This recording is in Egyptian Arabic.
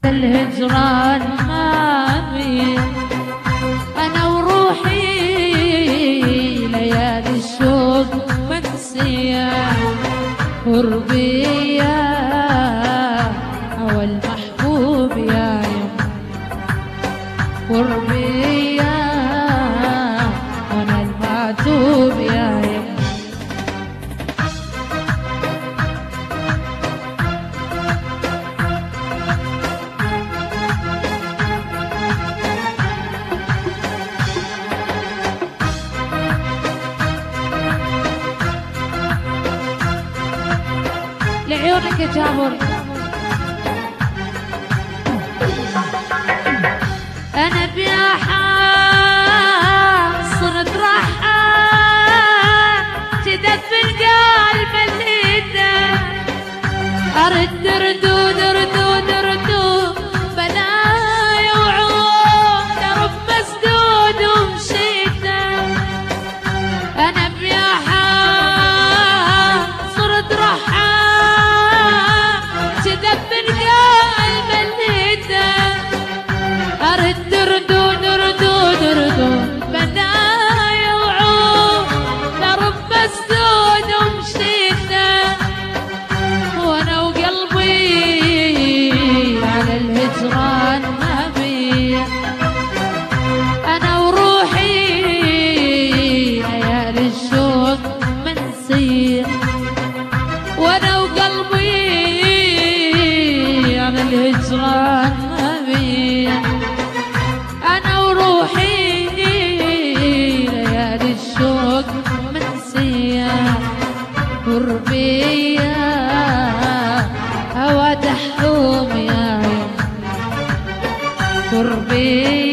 الهجران ما بي أنا وروحي ليالي الشوق منسية قربي يا هو المحبوب يا يم قربي يا أنا المعتوب يا يم لعيونك يا جابر انا بيا صرت رحال تدفي القلب اللي ارد ردود ردود ردود بلايا وعود درب مسدود ومشيته أنا بيا حال صرت رحال تدفن قلب الليدة أرد ردود ردود ردود بدايا وعود درب مسدود ومشيته وانا وقلبي على الهجران ما بيه انا وروحي ليالي الشوق منسية وانا وقلبي على الهجران ما بيه انا وروحي ليالي الشوق منسية قربي يا هوا دحوم يا يم قربي